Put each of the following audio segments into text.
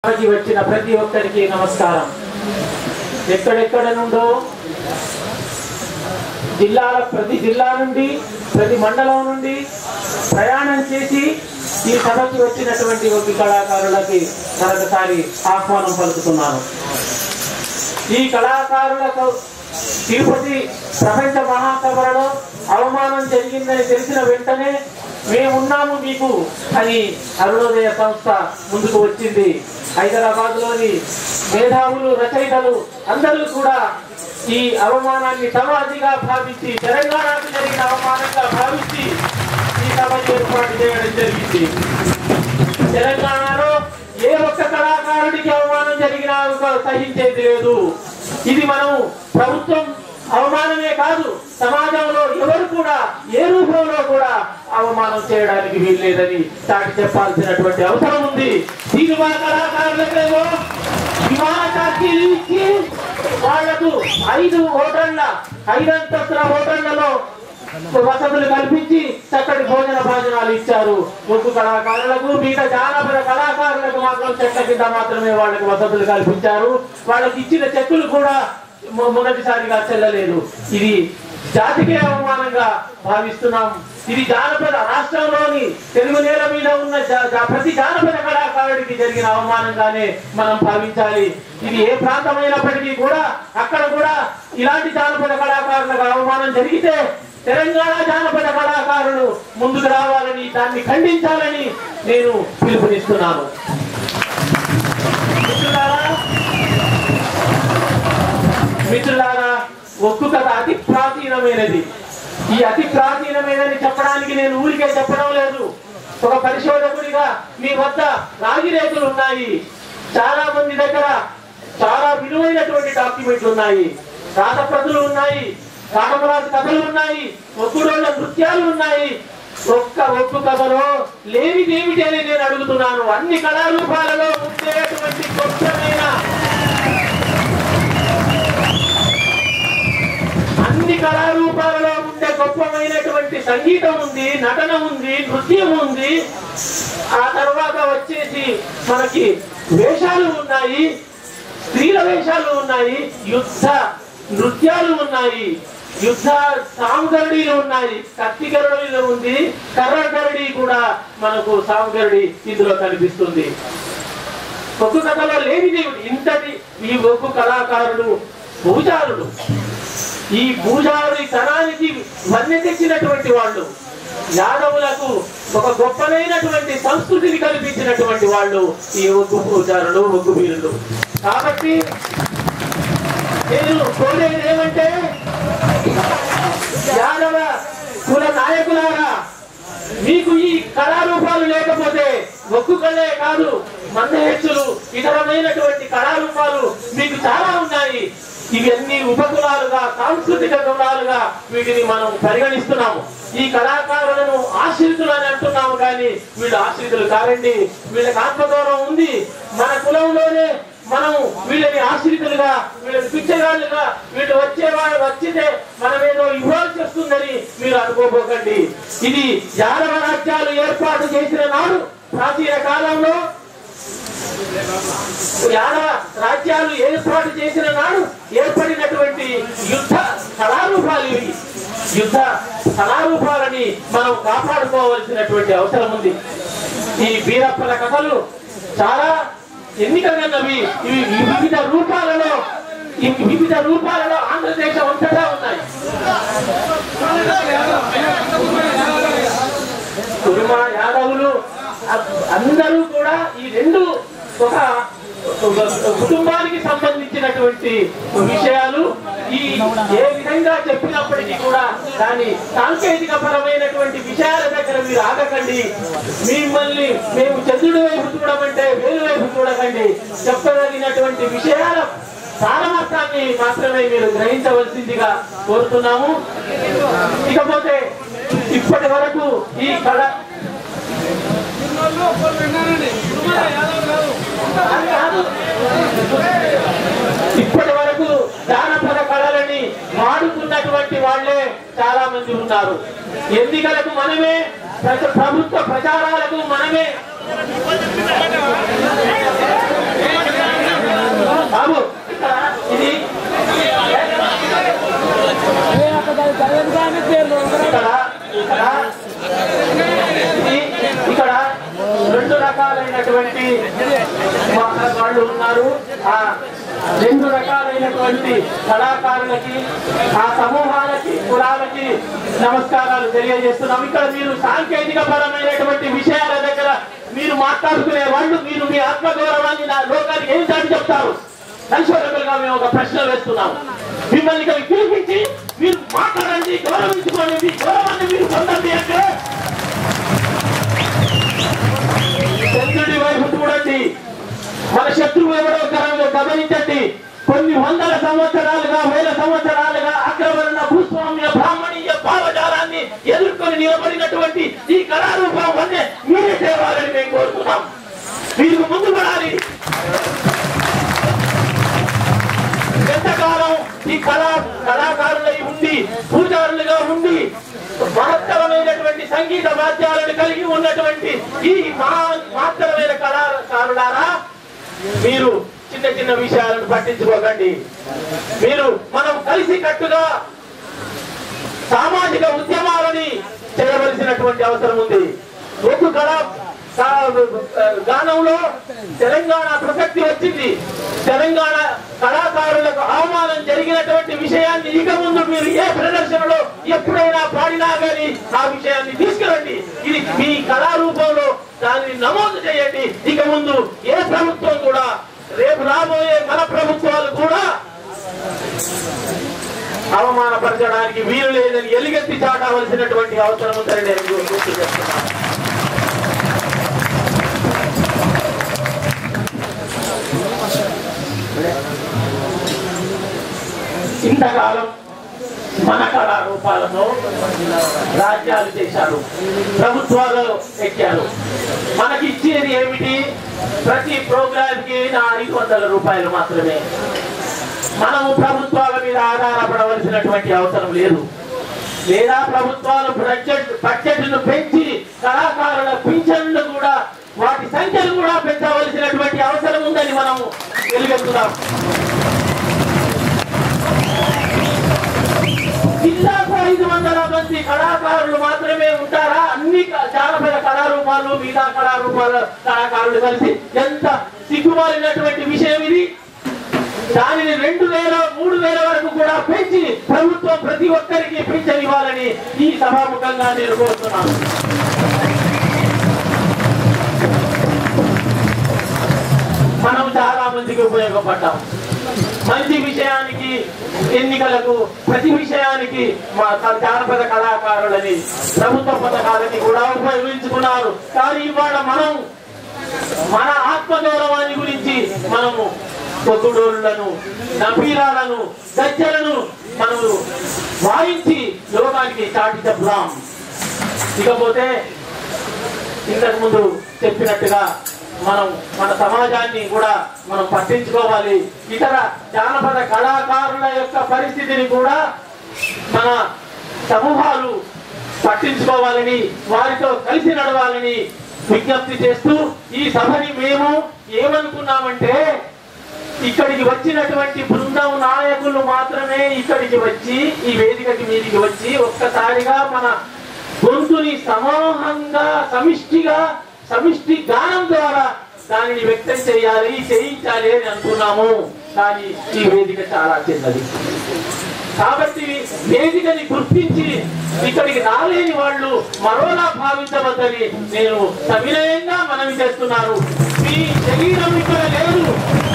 సభకి వచ్చిన ప్రతి ఒక్కరికి నమస్కారం ఎక్కడెక్కడ నుండో జిల్లాల ప్రతి జిల్లా నుండి ప్రతి మండలం నుండి ప్రయాణం చేసి ఈ సభకి వచ్చినటువంటి ఒక కళాకారులకి మరొకసారి ఆహ్వానం పలుకుతున్నాను ఈ కళాకారులకు తిరుపతి ప్రపంచ మహాసభలలో అవమానం జరిగిందని తెలిసిన వెంటనే మేమున్నాము మీకు అని అరుణోదయ సంస్థ ముందుకు వచ్చింది హైదరాబాద్ లోని మేధావులు రచయితలు అందరూ కూడా ఈ అవమానాన్ని సమాధిగా భావించి తెలంగాణకు జరిగిన అవమానంగా భావించి ఈ సభ ఏర్పాటు చేయడం జరిగింది తెలంగాణలో ఏ ఒక్క కళాకారుడికి అవమానం జరిగినా సహించేది లేదు ఇది మనం ప్రభుత్వం అవమానమే కాదు సమాజంలో ఎవరు కూడా ఏ రూపంలో కూడా అవమానం చేయడానికి వీల్లేదని చాటి చెప్పాల్సినటువంటి అవసరం ఉంది సినిమా కళాకారులకేమో విమాన ఛార్జీలు ఇచ్చి వాళ్లకు ఐదు హోటళ్ల ఐదంతస్తుల హోటళ్లలో వసతులు కల్పించి చక్కటి భోజన భాజనాలు ఇచ్చారు ముగ్గు కళాకారులకు మిగతా జానపద కళాకారులకు మాత్రం చెట్ల కింద మాత్రమే వాళ్ళకి వసతులు కల్పించారు వాళ్ళకి ఇచ్చిన చెక్కులు కూడా మొ- మొదటిసారిగా చెల్లలేదు ఇది జాతికే అవమానంగా భావిస్తున్నాం ఇది జానపద రాష్ట్రంలోని తెలుగు నేల మీద ఉన్న జా- జా- ప్రతి జానపద కళాకారుడికి జరిగిన అవమానంగానే మనం భావించాలి ఇది ఏ ప్రాంతమైనప్పటికీ కూడా అక్కడ కూడా ఇలాంటి జానపద కళాకారులకు అవమానం జరిగితే తెలంగాణ జానపద కళాకారులు ముందుకు రావాలని దాన్ని ఖండించాలని నేను పిలుపునిస్తున్నాను మిత్రులారా మిత్రులారా ఒక్కు కథ అతి ప్రాచీనమైనది ఈ అతి ప్రాచీనమైనది చెప్పడానికి నేను ఊరికే చెప్పడం లేదు ఒక పరిశోధకుడిగా మీ వద్ద రాగిరేకులు ఉన్నాయి చాలా మంది దగ్గర చాలా విలువైనటువంటి డాక్యుమెంట్లు ఉన్నాయి రాతప్రతులు ఉన్నాయి రామరాజు కథలు ఉన్నాయి ఒక్కుడోళ్ళ నృత్యాలు ఉన్నాయి ఒక్క ఒక్కు కథలో లేనిదేమిటి అని నేను అడుగుతున్నాను అన్ని కళారూపాలలో ఉండేటువంటి గొప్పమైన అన్ని కళారూపాలలో ఉండే గొప్పమైనటువంటి సంగీతం ఉంది నటన ఉంది నృత్యం ఉంది ఆ తర్వాత వచ్చేసి మనకి వేషాలు ఉన్నాయి స్త్రీల వేషాలు ఉన్నాయి యుద్ధ నృత్యాలు ఉన్నాయి యుద్ధ సాంగరుడీలు ఉన్నాయి కత్తి గరుడీలు ఉంది కర్ర గరుడి కూడా మనకు సాంగరుడి ఇందులో కనిపిస్తుంది ఒక్కు కథలో లేనిది ఇంతటి ఈ ఒక్కు కళాకారుడు పూజారుడు ఈ పూజారి తనానికి వన్నె తెచ్చినటువంటి వాళ్ళు యాదవులకు ఒక గొప్పనైనటువంటి సంస్కృతిని కల్పించినటువంటి వాళ్ళు ఈ ఒగ్గు పూజారులు ఒగ్గు వీరులు కాబట్టి నేను కోరేది ఏమంటే యాదవ కుల నాయకులారా మీకు ఈ కళారూపాలు లేకపోతే ఒక్కు కళే కాదు మందహెచ్చులు ఇతరమైనటువంటి కళారూపాలు మీకు చాలా ఉన్నాయి ఇవన్నీ ఉపకులాలుగా సాంస్కృతిక కులాలుగా వీటిని మనం పరిగణిస్తున్నాము ఈ కళాకారులను ఆశ్రితులు అని అంటున్నాము కానీ వీళ్ళు ఆశ్రితులు కారండి వీళ్ళకి ఆత్మగౌరవం ఉంది మన కులంలోనే మనం వీళ్ళని ఆశ్రితులుగా వీళ్ళని పిచ్చగాళ్ళుగా వీళ్ళు వచ్చేవాళ్ళు వచ్చితే మనం ఏదో ఇవ్వాల్సి వస్తుందని మీరు అనుకోబోకండి ఇది యాదవ రాజ్యాలు ఏర్పాటు చేసిన నాడు ప్రాచీన కాలంలో యాదవ రాజ్యాలు ఏర్పాటు చేసిన నాడు ఏర్పడినటువంటి యుద్ధ కళారూపాలు ఇవి యుద్ధ కళారూపాలని మనం కాపాడుకోవాల్సినటువంటి అవసరం ఉంది ఈ వీరప్పల కథలు చాలా ఎన్నికగన్నవి ఇవి వివిధ రూపాలలో ఈ వివిధ రూపాలలో ఆంధ్రదేశం అంతటా ఉన్నాయి కురుమ యాదవులు అ- అందరూ కూడా ఈ రెండు ఒక ఒక కుటుంబానికి సంబంధించినటువంటి విషయాలు ఈ ఏ విధంగా చెప్పినప్పటికీ కూడా దాని సాంకేతిక పరమైనటువంటి విషయాల దగ్గర మీరు ఆగకండి మిమ్మల్ని మేము చంద్రుడి వైపు చూడమంటే వేలు వైపు చూడకండి చెప్పదగినటువంటి విషయాల సారమర్థాన్ని మాత్రమే మీరు గ్రహించవలసిందిగా కోరుతున్నాము ఇకపోతే ఇప్పటి వరకు ఈ కళ అది కాదు. ఇప్పటి వరకు జానపద కళలని వాడుకున్నటువంటి వాళ్ళే చాలా మంది ఉన్నారు ఎన్నికలకు మనమే ప్ర- ప్రభుత్వ ప్రచారాలకు మనమే వాళ్ళు ఉన్నారు ఆ రెండు రకాలైనటువంటి కళాకారులకి ఆ సమూహాలకి కులాలకి నమస్కారాలు తెలియజేస్తున్నాం ఇక్కడ మీరు సాంకేతిక పరమైనటువంటి విషయాల దగ్గర మీరు మాట్లాడుకునే వాళ్ళు మీరు మీ ఆత్మగౌరవాన్ని నా లోకానికి ఏం చాటి చెప్తారు సంశోధకులుగా మేము ఒక ప్రశ్న వేస్తున్నాం మిమ్మల్ని ఇక్కడ పిలిపించి మీరు మాట్లాడండి గౌరవించుకోండి మీ గౌరవాన్ని మీరు పొందండి అంటే చంద్రుడి వైపు చూడండి మన శత్రువు ఎవరో గమ- గమనించండి కొన్ని వందల సంవత్సరాలుగా వేల సంవత్సరాలుగా అగ్రవర్ణ భూస్వామ్య బ్రాహ్మణీయ భావజాలాన్ని ఎదుర్కొని నిలబడినటువంటి ఈ కళారూపం వల్లే మీరే తేవాలని మేము కోరుతున్నాం మీరు ముందు పడాలి ఎంతకాలం ఈ కళా కళాకారులై ఉండి పూజారులుగా ఉండి మహత్తరమైనటువంటి సంగీత వాద్యాలను కలిగి ఉన్నటువంటి ఈ మహా మహత్తరమైన కళాకారులారా మీరు చిన్న చిన్న విషయాలను పట్టించుకోకండి మీరు మనం కలిసి కట్టుగా సామాజిక ఉద్యమాలని చేయవలసినటువంటి అవసరం ఉంది ఒక్కు కళ కా- గానంలో తెలంగాణ ప్రసక్తి వచ్చింది తెలంగాణ కళాకారులకు అవమానం జరిగినటువంటి విషయాన్ని ఇక ముందు మీరు ఏ ప్రదర్శనలో ఎప్పుడైనా పాడినా కానీ ఆ విషయాన్ని తీసుకురండి ఇది మీ కళారూపంలో దానిని నమోదు చేయండి ఇక ముందు ఏ ప్రభుత్వం కూడా రేపు రాబోయే మన ప్రభుత్వాలు కూడా అవమానపరచడానికి వీలు లేదని ఎలుగెత్తి చాటవలసినటువంటి అవసరం ఉందని నేను గుర్తు చేస్తున్నాను ఇంతకాలం మన కళారూపాలతో రాజ్యాలు చేశారు ప్రభుత్వాలు ఎక్కారు మనకి ఇచ్చేది ఏమిటి ప్రతి ప్రోగ్రామ్ కి నా ఐదు వందల రూపాయలు మాత్రమే మనము ప్రభుత్వాల మీద ఆధారపడవలసినటువంటి అవసరం లేదు లేదా ప్రభుత్వాలు బడ్జెట్ బడ్జెట్ ను పెంచి కళాకారుల పింఛన్లు కూడా వాటి సంఖ్యను కూడా పెంచవలసినటువంటి అవసరం ఉందని మనం వెలుగెత్తుదాం జిల్లాకు ఐదు వందల మంది కళాకారులు మాత్రమే ఉంటారా అన్ని క- జానపద కళారూపాలు మిగతా కళారూపాల కళాకారులు కలిసి ఎంత సిగ్గుమాలినటువంటి విషయం ఇది దానిని రెండు వేల మూడు వేల వరకు కూడా పెంచి ప్రభుత్వం ప్రతి ఒక్కరికి పెంచనివ్వాలని ఈ సభాముఖంగా నేను కోరుతున్నాను మనం చాలా మందికి ఉపయోగపడ్డాం మంచి విషయానికి ఎన్నికలకు ప్రతి విషయానికి మా క- జానపద కళాకారులని ప్రభుత్వ పథకాలని కూడా ఉపయోగించుకున్నారు కానీ ఇవాళ మనం మన ఆత్మగౌరవాన్ని గురించి మనము పొద్దుడోళ్లను నపీరాలను గజ్జలను మనము వాయించి లోకానికి చాటి చెప్దాం ఇకపోతే ఇంతకు ముందు చెప్పినట్టుగా మనం మన సమాజాన్ని కూడా మనం పట్టించుకోవాలి ఇతర జానపద కళాకారుల యొక్క పరిస్థితిని కూడా మన సమూహాలు పట్టించుకోవాలని వారితో కలిసి నడవాలని విజ్ఞప్తి చేస్తూ ఈ సభని మేము ఏమనుకున్నామంటే ఇక్కడికి వచ్చినటువంటి బృందం నాయకులు మాత్రమే ఇక్కడికి వచ్చి ఈ వేదికకి మీదికి వచ్చి ఒక్కసారిగా మన గొంతుని సమూహంగా సమిష్టిగా సమిష్టి గానం ద్వారా దానిని వ్యక్తం చేయాలి చేయించాలి అని అనుకున్నాము కానీ ఈ వేదిక చాలా చిన్నది కాబట్టి వేదికని గుర్తించి ఇక్కడికి రాలేని వాళ్ళు మరోలా భావించవద్దని నేను సవినయంగా మనవి చేస్తున్నాను మీ శరీరం ఇక్కడ లేదు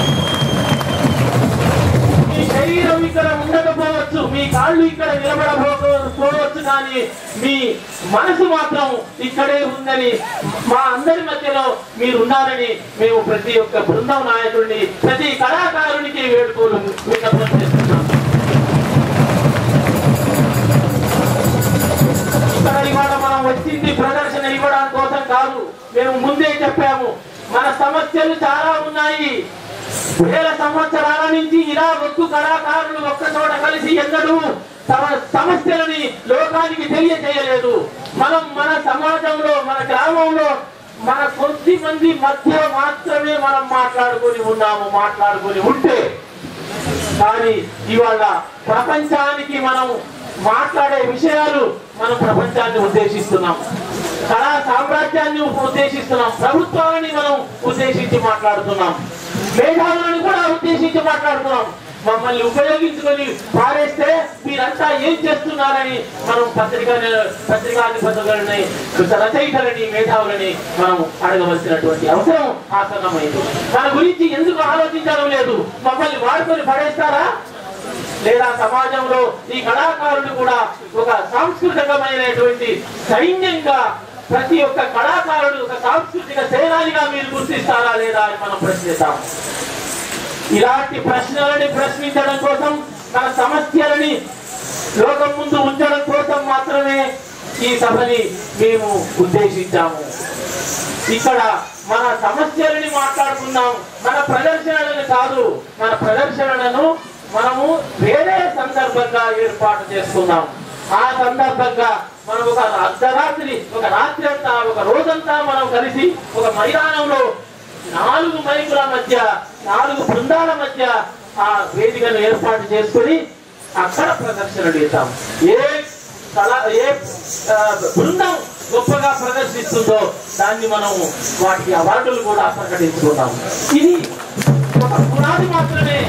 మీ శరీరం ఇక్కడ ఉండకపోవచ్చు మీ కాళ్ళు ఇక్కడ నిలబడకపోవచ్చు కానీ మీ మనసు మాత్రం ఇక్కడే ఉందని మా అందరి మధ్యలో మీరు ఉన్నారని మేము ప్రతి ఒక్క బృందం నాయకుడిని ప్రతి కళాకారునికి వేడుకోలు విన్నపం చేస్తున్నాం ఇక్కడ ఇవాళ మనం వచ్చింది ప్రదర్శన ఇవ్వడం కోసం కాదు మేము ముందే చెప్పాము మన సమస్యలు చాలా ఉన్నాయి వేల సంవత్సరాల నుంచి ఇలా ఒక్కు కళాకారులు ఒక్క చోట కలిసి ఎన్నడూ తమ సమస్యలని లోకానికి తెలియజేయలేదు మనం మన సమాజంలో మన గ్రామంలో మన కొద్ది మంది మధ్య మాత్రమే మనం మాట్లాడుకొని ఉన్నాము మాట్లాడుకొని ఉంటే కానీ ఇవాళ ప్రపంచానికి మనం మాట్లాడే విషయాలు మనం ప్రపంచాన్ని ఉద్దేశిస్తున్నాం కళా సామ్రాజ్యాన్ని ఉద్దేశిస్తున్నాం ప్రభుత్వాలని మనం ఉద్దేశించి మాట్లాడుతున్నాం మేధావులను కూడా ఉద్దేశించి మాట్లాడుతున్నాం మమ్మల్ని ఉపయోగించుకొని పారేస్తే మీరంతా ఏం చేస్తున్నారని మనం పత్రిక పత్రికాధిపతులని రచయితలని మేధావులని మనం అడగవలసినటువంటి అవసరం ఆసన్నమైంది మన గురించి ఎందుకు ఆలోచించడం లేదు మమ్మల్ని వాడుకొని పడేస్తారా లేదా సమాజంలో ఈ కళాకారులు కూడా ఒక సాంస్కృతికమైనటువంటి సైన్యంగా ప్రతి ఒక్క కళాకారుడు ఒక సాంస్కృతిక సేనానిగా మీరు గుర్తిస్తారా లేదా అని మనం ప్రశ్నిస్తాం ఇలాంటి ప్రశ్నలని ప్రశ్నించడం కోసం మన సమస్యలని లోకం ముందు ఉంచడం కోసం మాత్రమే ఈ సభని మేము ఉద్దేశించాము ఇక్కడ మన సమస్యలని మాట్లాడుకుందాం మన ప్రదర్శనలను కాదు మన ప్రదర్శనలను మనము వేరే సందర్భంగా ఏర్పాటు చేసుకుందాం ఆ సందర్భంగా మనం ఒక అర్ధరాత్రి ఒక రాత్రి అంతా ఒక రోజంతా మనం కలిసి ఒక మైదానంలో నాలుగు మైకుల మధ్య నాలుగు బృందాల మధ్య ఆ వేదికను ఏర్పాటు చేసుకుని అక్కడ ప్రదర్శనలు చేద్దాం ఏ కళ ఏ ఆ, బృందం గొప్పగా ప్రదర్శిస్తుందో దాన్ని మనం వాటికి అవార్డులు కూడా ప్రకటించుకుందాం ఇది ఒక పునాది మాత్రమే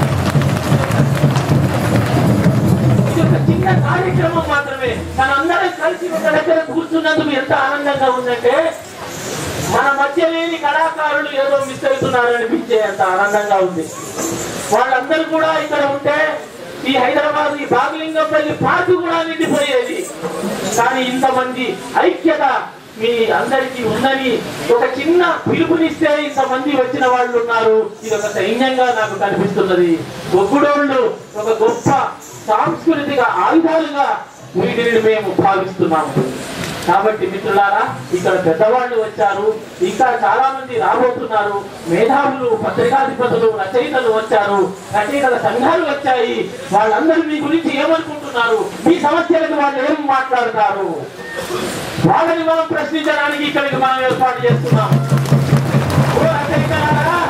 ఇది ఒక చిన్న కార్యక్రమం మాత్రమే మనందరం కలిసి ఒక దగ్గర కూర్చున్నందుకు ఎంత ఆనందంగా ఉందంటే మన మధ్య లేని కళాకారులు ఏదో మిస్ అవుతున్నారు అనిపించే అంత ఆనందంగా ఉంది వాళ్ళందరూ కూడా ఇక్కడ ఉంటే ఈ హైదరాబాద్ ఈ బాగలింగంపల్లి పార్టీ కూడా నిండిపోయేది కానీ ఇంతమంది ఐక్యత మీ అందరికీ ఉందని ఒక చిన్న పిలుపునిస్తే ఇంతమంది వచ్చిన వాళ్ళు ఉన్నారు ఇది ఒక సైన్యంగా నాకు కనిపిస్తున్నది ఒగ్గుడోళ్ళు ఒక గొప్ప సాంస్కృతిక ఆయుధాలుగా వీటిని మేము భావిస్తున్నాము కాబట్టి మిత్రులారా ఇక్కడ పెద్దవాళ్ళు వచ్చారు ఇంకా చాలా మంది రాబోతున్నారు మేధావులు పత్రికాధిపతులు రచయితలు వచ్చారు రచయితల సంఘాలు వచ్చాయి వాళ్ళందరూ మీ గురించి ఏమనుకుంటున్నారు మీ సమస్యలకు వాళ్ళు ఏం మాట్లాడతారు వాళ్ళని మనం ప్రశ్నించడానికి ఇక్కడికి మనం ఏర్పాటు చేస్తున్నాం ఓ రచయితలారా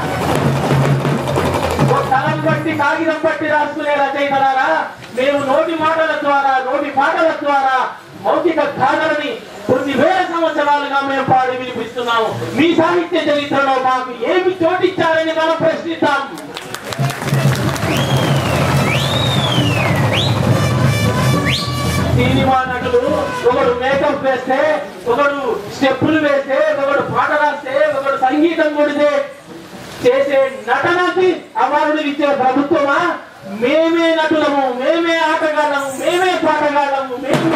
ఓ కలం బట్టి కాగితం బట్టి రాసుకునే రచయితలారా మేము నోటి మాటల ద్వారా నోటి పాటల ద్వారా మౌఖిక గాథలని కొన్ని వేల సంవత్సరాలుగా మేము పాడి వినిపిస్తున్నాము మీ సాహిత్య చరిత్రలో మాకు ఏమి చోటిచ్చారని మనం ప్రశ్నిస్తాం సినిమా నటులు ఒకడు మేకప్ వేస్తే ఒకడు స్టెప్పులు వేస్తే ఒకడు పాట రాస్తే ఒకడు సంగీతం కొడితే చేసే నటనకి అవార్డులు ఇచ్చే ప్రభుత్వమా మేమే నటులము మేమే ఆటగాళ్ళము మేమే పాటగాళ్ళము మేమే